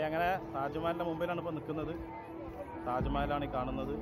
അങ്ങനെ താജ്മഹലിൻ്റെ മുമ്പിലാണ് ഇപ്പോൾ നിൽക്കുന്നത് താജ്മഹലാണ് ഈ കാണുന്നത്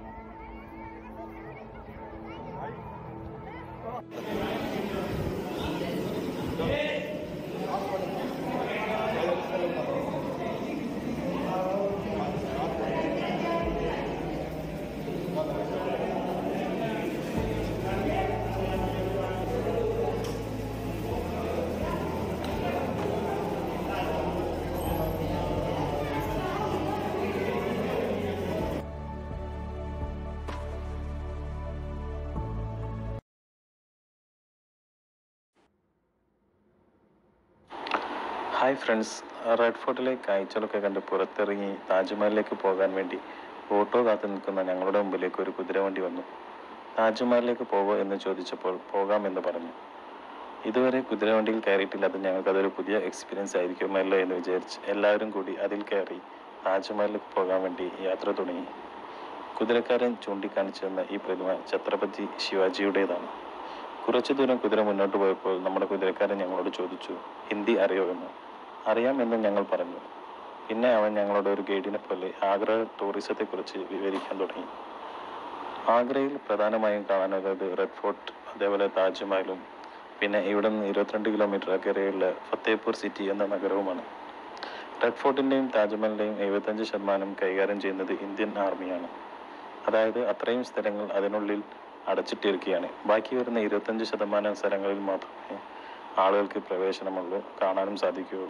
ഹായ് ഫ്രണ്ട്സ് റെഡ് ഫോർട്ടിലെ കാഴ്ചകളൊക്കെ കണ്ട് പുറത്തിറങ്ങി താജ്മഹലിലേക്ക് പോകാൻ വേണ്ടി ഓട്ടോ കാത്തു നിൽക്കുന്ന ഞങ്ങളുടെ മുമ്പിലേക്ക് ഒരു കുതിരവണ്ടി വന്നു താജ്മഹലിലേക്ക് പോകോ എന്ന് ചോദിച്ചപ്പോൾ പോകാമെന്ന് പറഞ്ഞു ഇതുവരെ കുതിരവണ്ടിയിൽ കയറിയിട്ടില്ലാതെ ഞങ്ങൾക്കതൊരു പുതിയ എക്സ്പീരിയൻസ് ആയിരിക്കുമല്ലോ എന്ന് വിചാരിച്ച് എല്ലാവരും കൂടി അതിൽ കയറി താജ്മഹലിലേക്ക് പോകാൻ വേണ്ടി യാത്ര തുടങ്ങി കുതിരക്കാരൻ ചൂണ്ടിക്കാണിച്ചു തന്ന ഈ പ്രതിമ ഛത്രപതി ശിവാജിയുടേതാണ് കുറച്ചു ദൂരം കുതിര മുന്നോട്ട് പോയപ്പോൾ നമ്മുടെ കുതിരക്കാരൻ ഞങ്ങളോട് ചോദിച്ചു ഹിന്ദി അറിയോ എന്ന് അറിയാമെന്ന് ഞങ്ങൾ പറഞ്ഞു പിന്നെ അവൻ ഞങ്ങളോട് ഒരു ഗൈഡിനെ പോലെ ആഗ്ര ടൂറിസത്തെക്കുറിച്ച് വിവരിക്കാൻ തുടങ്ങി ആഗ്രയിൽ പ്രധാനമായും കാണാനുള്ളത് റെഡ് ഫോർട്ട് അതേപോലെ താജ്മഹലും പിന്നെ ഇവിടെ നിന്ന് ഇരുപത്തിരണ്ട് കിലോമീറ്റർ അകലെയുള്ള ഫത്തേപൂർ സിറ്റി എന്ന നഗരവുമാണ് റെഡ് ഫോർട്ടിൻ്റെയും താജ്മഹലിൻ്റെയും എഴുപത്തഞ്ച് ശതമാനം കൈകാര്യം ചെയ്യുന്നത് ഇന്ത്യൻ ആർമിയാണ് അതായത് അത്രയും സ്ഥലങ്ങൾ അതിനുള്ളിൽ അടച്ചിട്ടിരിക്കുകയാണ് ബാക്കി വരുന്ന ഇരുപത്തഞ്ച് ശതമാനം സ്ഥലങ്ങളിൽ മാത്രമേ ആളുകൾക്ക് പ്രവേശനമുള്ളൂ കാണാനും സാധിക്കുകയുള്ളൂ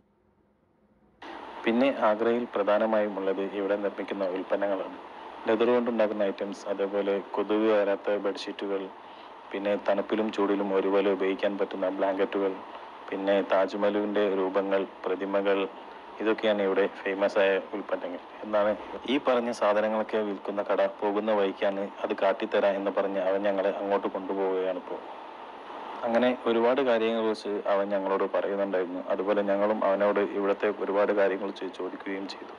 പിന്നെ ആഗ്രയിൽ പ്രധാനമായും ഉള്ളത് ഇവിടെ നിർമ്മിക്കുന്ന ഉൽപ്പന്നങ്ങളാണ് ലെതർ കൊണ്ടുണ്ടാക്കുന്ന ഐറ്റംസ് അതേപോലെ കൊതുക് വരാത്ത ബെഡ്ഷീറ്റുകൾ പിന്നെ തണുപ്പിലും ചൂടിലും ഒരുപോലെ ഉപയോഗിക്കാൻ പറ്റുന്ന ബ്ലാങ്കറ്റുകൾ പിന്നെ താജ്മഹലിൻ്റെ രൂപങ്ങൾ പ്രതിമകൾ ഇതൊക്കെയാണ് ഇവിടെ ഫേമസ് ആയ ഉൽപ്പന്നങ്ങൾ എന്നാണ് ഈ പറഞ്ഞ സാധനങ്ങളൊക്കെ വിൽക്കുന്ന കട പോകുന്ന വഴിക്കാണ് അത് കാട്ടിത്തരാം എന്ന് പറഞ്ഞ് അവൻ ഞങ്ങളെ അങ്ങോട്ട് കൊണ്ടുപോവുകയാണ് ഇപ്പോൾ അങ്ങനെ ഒരുപാട് കാര്യങ്ങളെ കുറിച്ച് അവൻ ഞങ്ങളോട് പറയുന്നുണ്ടായിരുന്നു അതുപോലെ ഞങ്ങളും അവനോട് ഇവിടുത്തെ ഒരുപാട് കാര്യങ്ങൾ ചോ- ചോദിക്കുകയും ചെയ്തു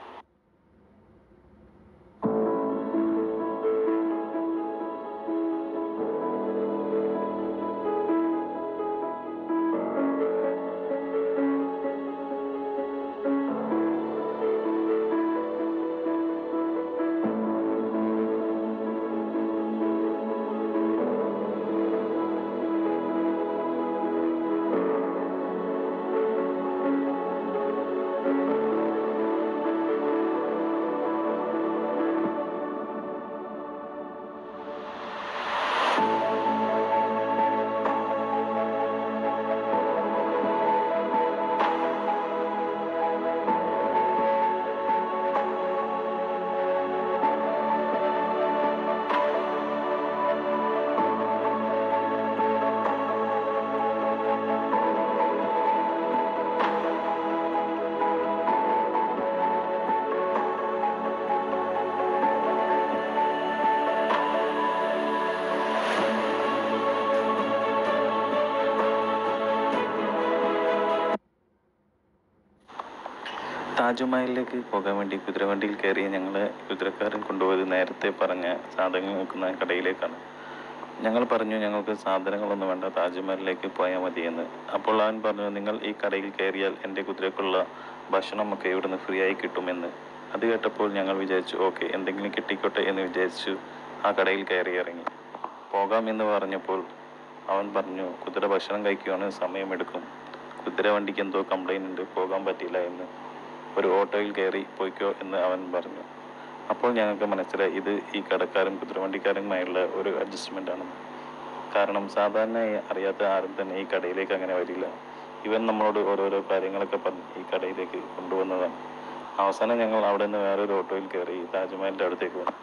താജ്മഹലിലേക്ക് പോകാൻ വേണ്ടി കുതിരവണ്ടിയിൽ കയറിയ ഞങ്ങളെ കുതിരക്കാരൻ കൊണ്ടുപോയത് നേരത്തെ പറഞ്ഞ സാധനങ്ങൾ വിൽക്കുന്ന കടയിലേക്കാണ് ഞങ്ങൾ പറഞ്ഞു ഞങ്ങൾക്ക് സാധനങ്ങളൊന്നും വേണ്ട താജ്മഹലിലേക്ക് പോയാൽ മതിയെന്ന് അപ്പോൾ അവൻ പറഞ്ഞു നിങ്ങൾ ഈ കടയിൽ കയറിയാൽ എൻ്റെ കുതിരക്കുള്ള ഭക്ഷണമൊക്കെ ഇവിടുന്ന് ഫ്രീ ആയി കിട്ടുമെന്ന് അത് കേട്ടപ്പോൾ ഞങ്ങൾ വിചാരിച്ചു ഓക്കെ എന്തെങ്കിലും കിട്ടിക്കോട്ടെ എന്ന് വിചാരിച്ചു ആ കടയിൽ കയറി ഇറങ്ങി പോകാം എന്ന് പറഞ്ഞപ്പോൾ അവൻ പറഞ്ഞു കുതിര ഭക്ഷണം കഴിക്കുകയാണ് സമയമെടുക്കും കുതിര വണ്ടിക്ക് എന്തോ കംപ്ലൈൻ്റ് ഉണ്ട് പോകാൻ പറ്റില്ല എന്ന് ഒരു ഓട്ടോയിൽ കയറി പോയിക്കോ എന്ന് അവൻ പറഞ്ഞു അപ്പോൾ ഞങ്ങൾക്ക് മനസ്സിലായി ഇത് ഈ കടക്കാരും കുതിരവണ്ടിക്കാരുമായുള്ള ഒരു അഡ്ജസ്റ്റ്മെൻ്റ് ആണെന്ന് കാരണം സാധാരണ അറിയാത്ത ആരും തന്നെ ഈ കടയിലേക്ക് അങ്ങനെ വരില്ല ഇവൻ നമ്മളോട് ഓരോരോ കാര്യങ്ങളൊക്കെ പറഞ്ഞ് ഈ കടയിലേക്ക് കൊണ്ടുവന്നതാണ് അവസാനം ഞങ്ങൾ അവിടെ നിന്ന് വേറൊരു ഓട്ടോയിൽ കയറി താജ്മഹലിൻ്റെ അടുത്തേക്ക് വന്നു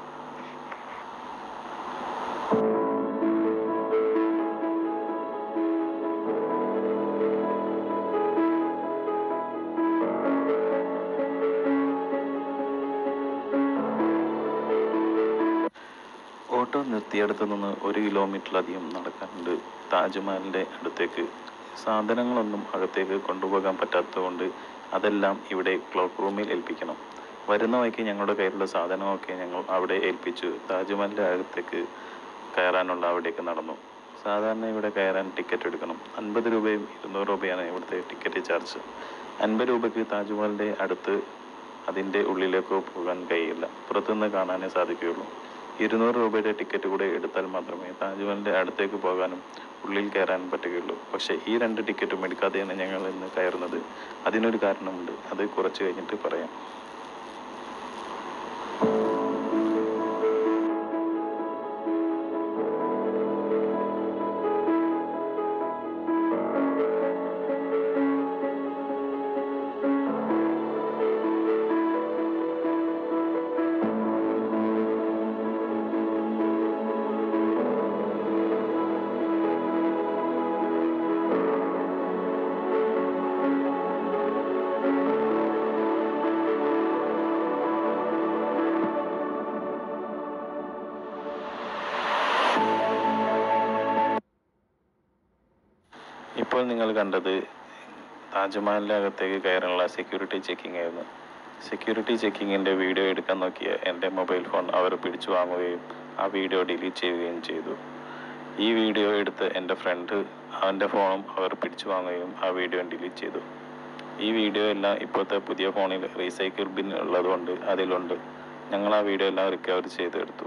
ഓട്ടോ നിർത്തിയിടത്തു നിന്ന് ഒരു കിലോമീറ്ററിലധികം നടക്കാനുണ്ട് താജ്മഹലിൻ്റെ അടുത്തേക്ക് സാധനങ്ങളൊന്നും അകത്തേക്ക് കൊണ്ടുപോകാൻ പറ്റാത്തതുകൊണ്ട് അതെല്ലാം ഇവിടെ ക്ലോക്ക് റൂമിൽ ഏൽപ്പിക്കണം വരുന്ന വഴിക്ക് ഞങ്ങളുടെ കയ്യിലുള്ള സാധനമൊക്കെ ഞങ്ങൾ അവിടെ ഏൽപ്പിച്ചു താജ്മഹലിൻ്റെ അകത്തേക്ക് കയറാനുള്ള അവിടേക്ക് നടന്നു സാധാരണ ഇവിടെ കയറാൻ ടിക്കറ്റ് എടുക്കണം അൻപത് രൂപയും ഇരുന്നൂറ് രൂപയാണ് ഇവിടുത്തെ ടിക്കറ്റ് ചാർജ് അൻപത് രൂപയ്ക്ക് താജ്മഹലിൻ്റെ അടുത്ത് അതിൻ്റെ ഉള്ളിലേക്കോ പോകാൻ കഴിയില്ല പുറത്തുനിന്ന് കാണാനേ സാധിക്കുകയുള്ളൂ ഇരുന്നൂറ് രൂപയുടെ ടിക്കറ്റ് കൂടെ എടുത്താൽ മാത്രമേ താജ്മഹലിൻ്റെ അടുത്തേക്ക് പോകാനും ഉള്ളിൽ കയറാനും പറ്റുകയുള്ളൂ പക്ഷേ ഈ രണ്ട് ടിക്കറ്റും എടുക്കാതെയാണ് ഞങ്ങൾ ഇന്ന് കയറുന്നത് അതിനൊരു കാരണമുണ്ട് അത് കുറച്ച് കഴിഞ്ഞിട്ട് പറയാം ഇപ്പോൾ നിങ്ങൾ കണ്ടത് താജ്മഹലിൻ്റെ അകത്തേക്ക് കയറാനുള്ള സെക്യൂരിറ്റി ചെക്കിംഗ് ആയിരുന്നു സെക്യൂരിറ്റി ചെക്കിങ്ങിൻ്റെ വീഡിയോ എടുക്കാൻ നോക്കിയ എൻ്റെ മൊബൈൽ ഫോൺ അവർ പിടിച്ചു വാങ്ങുകയും ആ വീഡിയോ ഡിലീറ്റ് ചെയ്യുകയും ചെയ്തു ഈ വീഡിയോ എടുത്ത് എൻ്റെ ഫ്രണ്ട് അവൻ്റെ ഫോണും അവർ പിടിച്ചു വാങ്ങുകയും ആ വീഡിയോ ഡിലീറ്റ് ചെയ്തു ഈ വീഡിയോ എല്ലാം ഇപ്പോഴത്തെ പുതിയ ഫോണിൽ റീസൈക്കിൾ ബിൻ ഉള്ളതുകൊണ്ട് അതിലുണ്ട് ഞങ്ങൾ ആ വീഡിയോ എല്ലാം റിക്കവർ ചെയ്തെടുത്തു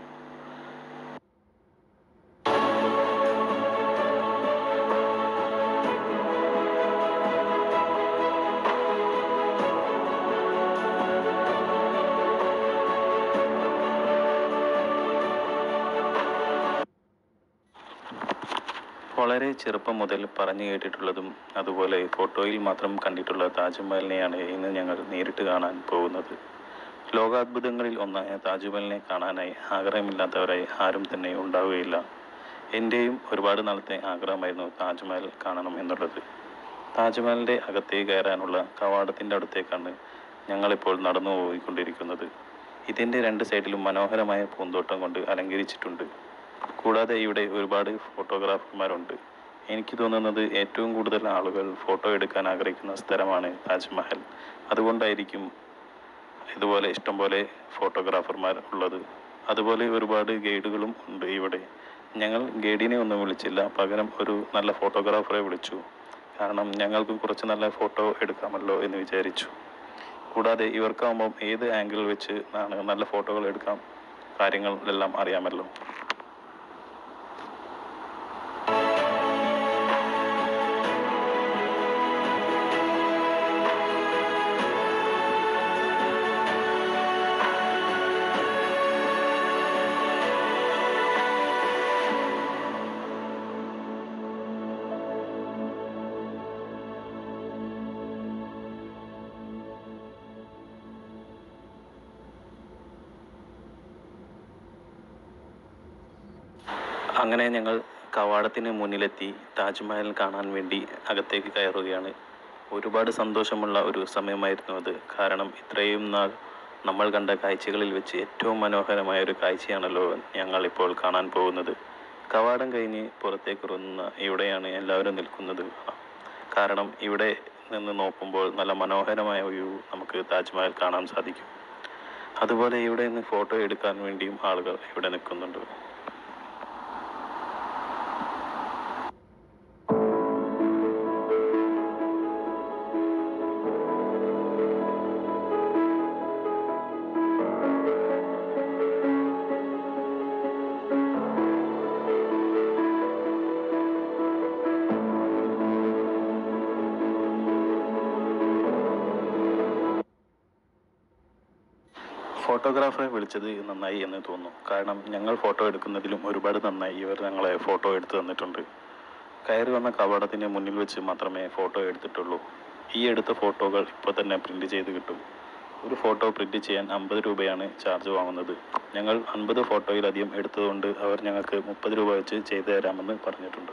വളരെ ചെറുപ്പം മുതൽ പറഞ്ഞു കേട്ടിട്ടുള്ളതും അതുപോലെ ഫോട്ടോയിൽ മാത്രം കണ്ടിട്ടുള്ള താജ്മഹലിനെയാണ് ഇന്ന് ഞങ്ങൾ നേരിട്ട് കാണാൻ പോകുന്നത് ലോകാത്ഭുതങ്ങളിൽ ഒന്നായ താജ്മഹലിനെ കാണാനായി ആഗ്രഹമില്ലാത്തവരായി ആരും തന്നെ ഉണ്ടാവുകയില്ല എൻ്റെയും ഒരുപാട് നാളത്തെ ആഗ്രഹമായിരുന്നു താജ്മഹൽ കാണണം എന്നുള്ളത് താജ്മഹലിൻ്റെ അകത്തേക്ക് കയറാനുള്ള കവാടത്തിൻ്റെ അടുത്തേക്കാണ് ഞങ്ങളിപ്പോൾ നടന്നു പോയിക്കൊണ്ടിരിക്കുന്നത് ഇതിൻ്റെ രണ്ട് സൈഡിലും മനോഹരമായ പൂന്തോട്ടം കൊണ്ട് അലങ്കരിച്ചിട്ടുണ്ട് കൂടാതെ ഇവിടെ ഒരുപാട് ഫോട്ടോഗ്രാഫർമാരുണ്ട് എനിക്ക് തോന്നുന്നത് ഏറ്റവും കൂടുതൽ ആളുകൾ ഫോട്ടോ എടുക്കാൻ ആഗ്രഹിക്കുന്ന സ്ഥലമാണ് താജ്മഹൽ അതുകൊണ്ടായിരിക്കും ഇതുപോലെ ഇഷ്ടംപോലെ ഫോട്ടോഗ്രാഫർമാർ ഉള്ളത് അതുപോലെ ഒരുപാട് ഗൈഡുകളും ഉണ്ട് ഇവിടെ ഞങ്ങൾ ഗൈഡിനെ ഒന്നും വിളിച്ചില്ല പകരം ഒരു നല്ല ഫോട്ടോഗ്രാഫറെ വിളിച്ചു കാരണം ഞങ്ങൾക്ക് കുറച്ച് നല്ല ഫോട്ടോ എടുക്കാമല്ലോ എന്ന് വിചാരിച്ചു കൂടാതെ ഇവർക്കാവുമ്പം ഏത് ആംഗിൾ വെച്ച് ആണ് നല്ല ഫോട്ടോകൾ എടുക്കാം കാര്യങ്ങളെല്ലാം അറിയാമല്ലോ അങ്ങനെ ഞങ്ങൾ കവാടത്തിന് മുന്നിലെത്തി താജ്മഹൽ കാണാൻ വേണ്ടി അകത്തേക്ക് കയറുകയാണ് ഒരുപാട് സന്തോഷമുള്ള ഒരു സമയമായിരുന്നു അത് കാരണം ഇത്രയും നാൾ നമ്മൾ കണ്ട കാഴ്ചകളിൽ വെച്ച് ഏറ്റവും മനോഹരമായ ഒരു കാഴ്ചയാണല്ലോ ഞങ്ങൾ ഇപ്പോൾ കാണാൻ പോകുന്നത് കവാടം കഴിഞ്ഞ് പുറത്തേക്ക് ഇറങ്ങുന്ന ഇവിടെയാണ് എല്ലാവരും നിൽക്കുന്നത് കാരണം ഇവിടെ നിന്ന് നോക്കുമ്പോൾ നല്ല മനോഹരമായ വ്യൂ നമുക്ക് താജ്മഹൽ കാണാൻ സാധിക്കും അതുപോലെ ഇവിടെ നിന്ന് ഫോട്ടോ എടുക്കാൻ വേണ്ടിയും ആളുകൾ ഇവിടെ നിൽക്കുന്നുണ്ട് ഫോട്ടോഗ്രാഫറെ വിളിച്ചത് നന്നായി എന്ന് തോന്നുന്നു കാരണം ഞങ്ങൾ ഫോട്ടോ എടുക്കുന്നതിലും ഒരുപാട് നന്നായി ഇവർ ഞങ്ങളെ ഫോട്ടോ എടുത്തു തന്നിട്ടുണ്ട് കയറി വന്ന കവാടത്തിന് മുന്നിൽ വെച്ച് മാത്രമേ ഫോട്ടോ എടുത്തിട്ടുള്ളൂ ഈ എടുത്ത ഫോട്ടോകൾ ഇപ്പോൾ തന്നെ പ്രിൻ്റ് ചെയ്ത് കിട്ടും ഒരു ഫോട്ടോ പ്രിൻ്റ് ചെയ്യാൻ അമ്പത് രൂപയാണ് ചാർജ് വാങ്ങുന്നത് ഞങ്ങൾ അൻപത് ഫോട്ടോയിലധികം എടുത്തതുകൊണ്ട് അവർ ഞങ്ങൾക്ക് മുപ്പത് രൂപ വെച്ച് ചെയ്തു തരാമെന്ന് പറഞ്ഞിട്ടുണ്ട്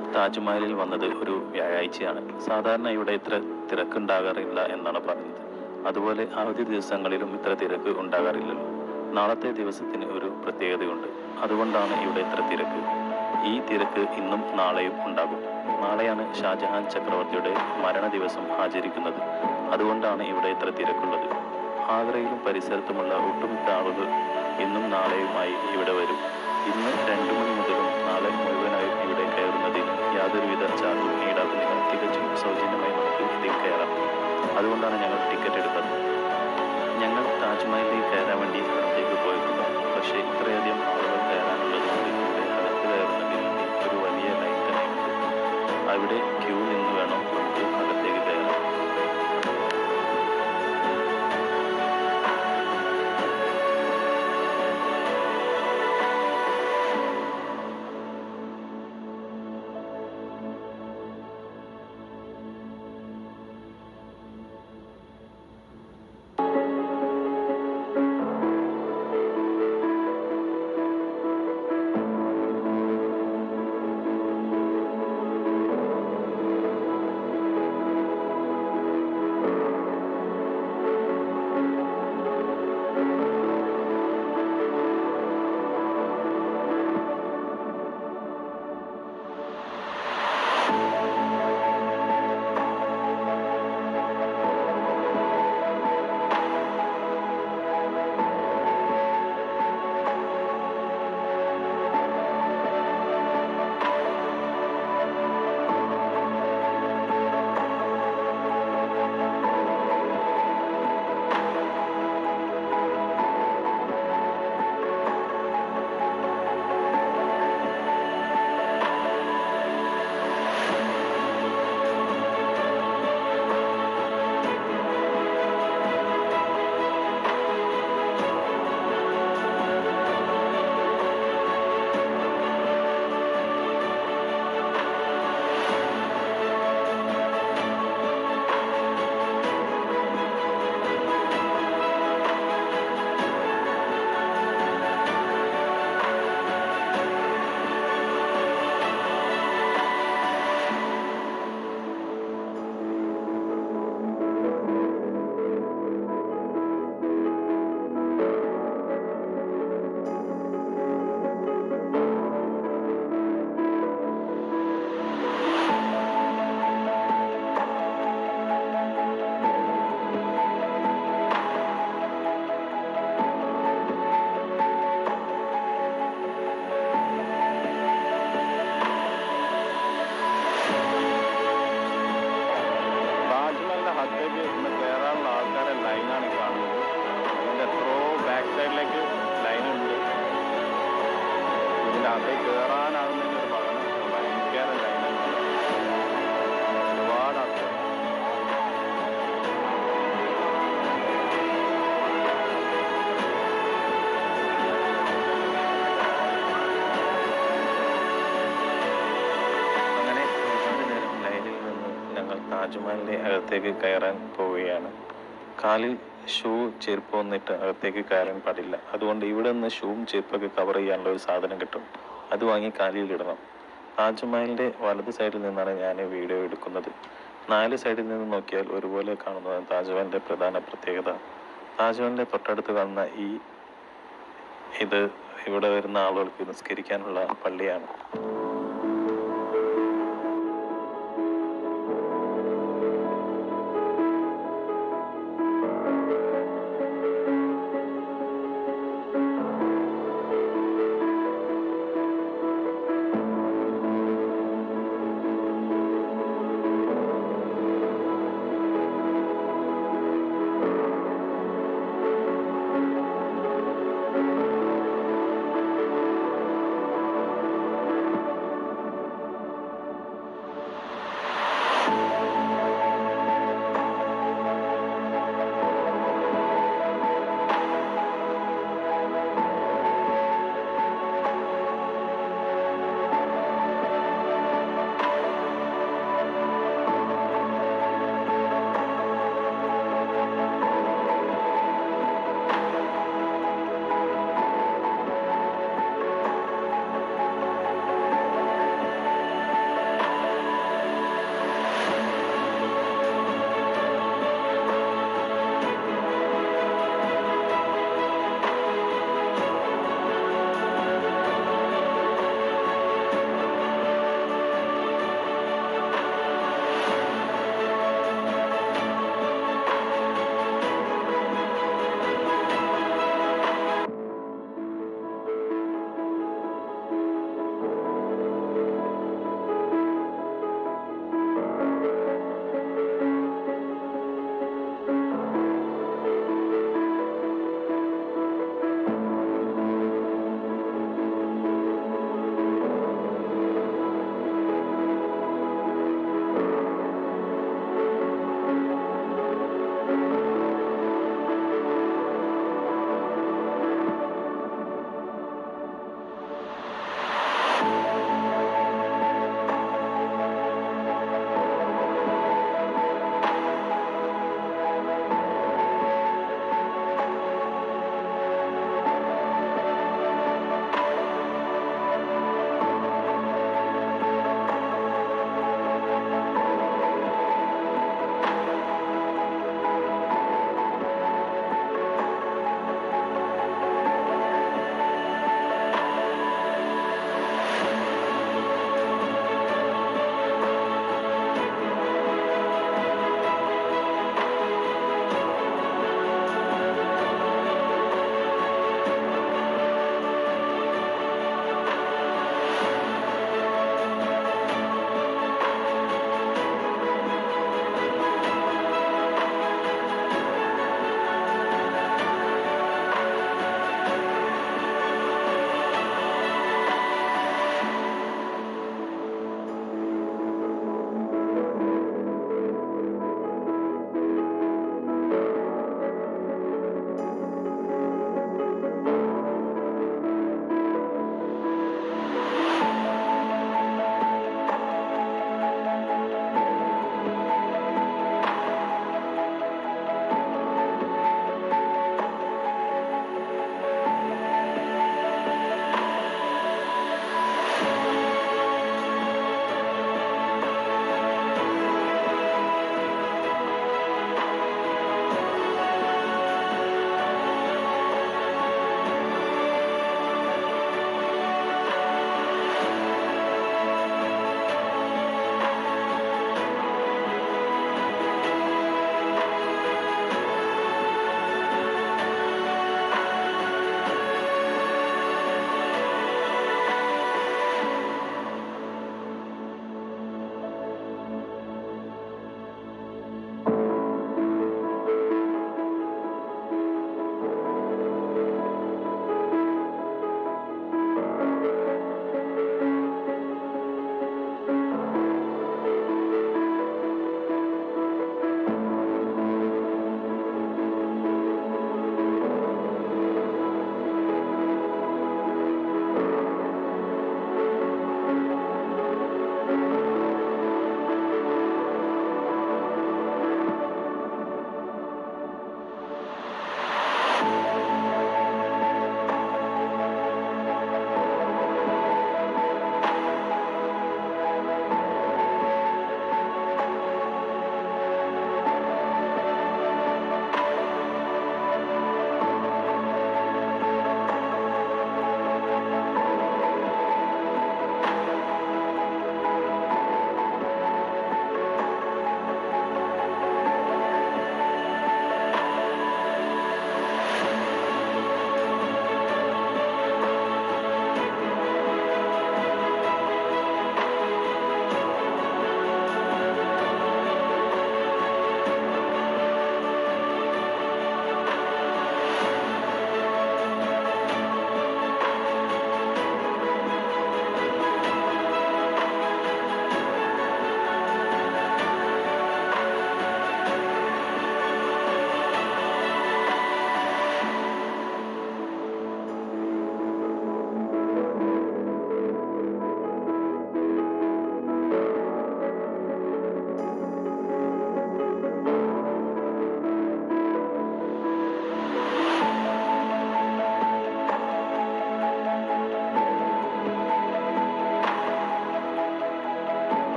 താജ്മഹലിൽ വന്നത് ഒരു വ്യാഴാഴ്ചയാണ് സാധാരണ ഇവിടെ ഇത്ര തിരക്കുണ്ടാകാറില്ല എന്നാണ് പറഞ്ഞത് അതുപോലെ അവധി ദിവസങ്ങളിലും ഇത്ര തിരക്ക് ഉണ്ടാകാറില്ലല്ലോ നാളത്തെ ദിവസത്തിന് ഒരു പ്രത്യേകതയുണ്ട് അതുകൊണ്ടാണ് ഇവിടെ ഇത്ര തിരക്ക് ഈ തിരക്ക് ഇന്നും നാളെയും ഉണ്ടാകും നാളെയാണ് ഷാജഹാൻ ചക്രവർത്തിയുടെ മരണ ദിവസം ആചരിക്കുന്നത് അതുകൊണ്ടാണ് ഇവിടെ ഇത്ര തിരക്കുള്ളത് ആഗ്രയിലും പരിസരത്തുമുള്ള ഒട്ടുമിക്ക ആളുകൾ ഇന്നും നാളെയുമായി ഇവിടെ വരും ഇന്ന് രണ്ടു മണി മുതലും നാളെ മുഴുവനായും ഇവിടെ കയറുന്നതിന് യാതൊരുവിധ ചാർജും ഈടാക്കുന്നില്ല തികച്ചും സൗജന്യമായി നമുക്ക് ഇതിൽ കയറാം അതുകൊണ്ടാണ് ഞങ്ങൾ ടിക്കറ്റ് എടുത്തത് ഞങ്ങൾ താജ്മഹലിലേക്ക് കയറാൻ വേണ്ടി അകത്തേക്ക് പോയിട്ടുണ്ട് പക്ഷേ ഇത്രയധികം ആളുകൾ കയറാനുള്ളത് കൊണ്ട് ഇവിടെ അകത്ത് കയറുന്നതിന് വേണ്ടി ഒരു വലിയ ലൈൻ തന്നെയുണ്ട് അവിടെ ക്യൂ നിന്ന് വേണം നമുക്ക് അകത്തേക്ക് കയറാൻ താജ്മഹലിന്റെ അകത്തേക്ക് ഇന്ന് കയറാനുള്ള ആൾക്കാരെ ലൈനാണ് ഈ കാണുന്നത് അതിന്റെ എത്രയോ ബാക്ക് സൈഡിലേക്ക് ലൈനുണ്ട് ഇതിന്റെ അകത്തേക്ക് കയറാനാകുന്നതിന് ഒരു പഠനം ഭയങ്കര ലൈനാണ് ഒരുപാട് ആൾക്കാർ അങ്ങനെ ഒരുപാട് നേരം ലൈനിൽ നിന്ന് ഞങ്ങൾ താജ്മഹലിന്റെ അകത്തേക്ക് കയറാൻ പോവുകയാണ് കാലിൽ ഷൂ ചെരുപ്പ് വന്നിട്ട് അകത്തേക്ക് കയറാൻ പാടില്ല അതുകൊണ്ട് ഇവിടെ നിന്ന് ഷൂവും ചെരുപ്പൊക്കെ കവർ ചെയ്യാനുള്ള ഒരു സാധനം കിട്ടും അത് വാങ്ങി കാലിൽ ഇടണം താജ്മഹലിന്റെ വലത് സൈഡിൽ നിന്നാണ് ഞാൻ വീഡിയോ എടുക്കുന്നത് നാല് സൈഡിൽ നിന്ന് നോക്കിയാൽ ഒരുപോലെ കാണുന്നതാണ് താജ്മഹലിന്റെ പ്രധാന പ്രത്യേകത താജ്മഹലിന്റെ തൊട്ടടുത്ത് കാണുന്ന ഈ ഇത് ഇവിടെ വരുന്ന ആളുകൾക്ക് നിസ്കരിക്കാനുള്ള പള്ളിയാണ്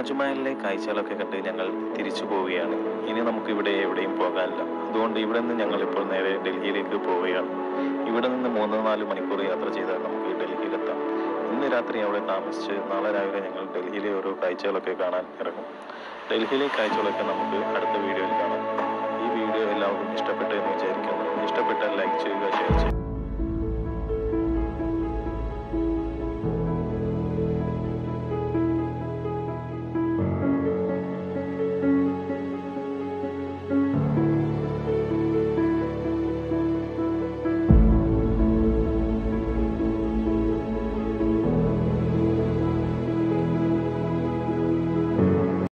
താജ്മഹലിലെ കാഴ്ചകളൊക്കെ കണ്ട് ഞങ്ങൾ തിരിച്ചു പോവുകയാണ് ഇനി നമുക്ക് ഇവിടെ എവിടെയും പോകാനില്ല അതുകൊണ്ട് ഇവിടെ നിന്ന് ഞങ്ങൾ ഇപ്പോൾ നേരെ ഡൽഹിയിലേക്ക് പോവുകയാണ് ഇവിടെ നിന്ന് മൂന്ന് നാല് മണിക്കൂർ യാത്ര ചെയ്താൽ നമുക്ക് ഡൽഹിയിലെത്താം ഇന്ന് രാത്രി അവിടെ താമസിച്ച് നാളെ രാവിലെ ഞങ്ങൾ ഡൽഹിയിലെ ഓരോ കാഴ്ചകളൊക്കെ കാണാൻ ഇറങ്ങും ഡൽഹിയിലെ കാഴ്ചകളൊക്കെ നമുക്ക് അടുത്ത വീഡിയോയിൽ കാണാം ഈ വീഡിയോ എല്ലാവർക്കും ഇഷ്ടപ്പെട്ടു എന്ന് വിചാരിക്കുന്നു ഇഷ്ടപ്പെട്ടാൽ ലൈക്ക് ചെയ്യുക ഷെയർ ചെയ്യുക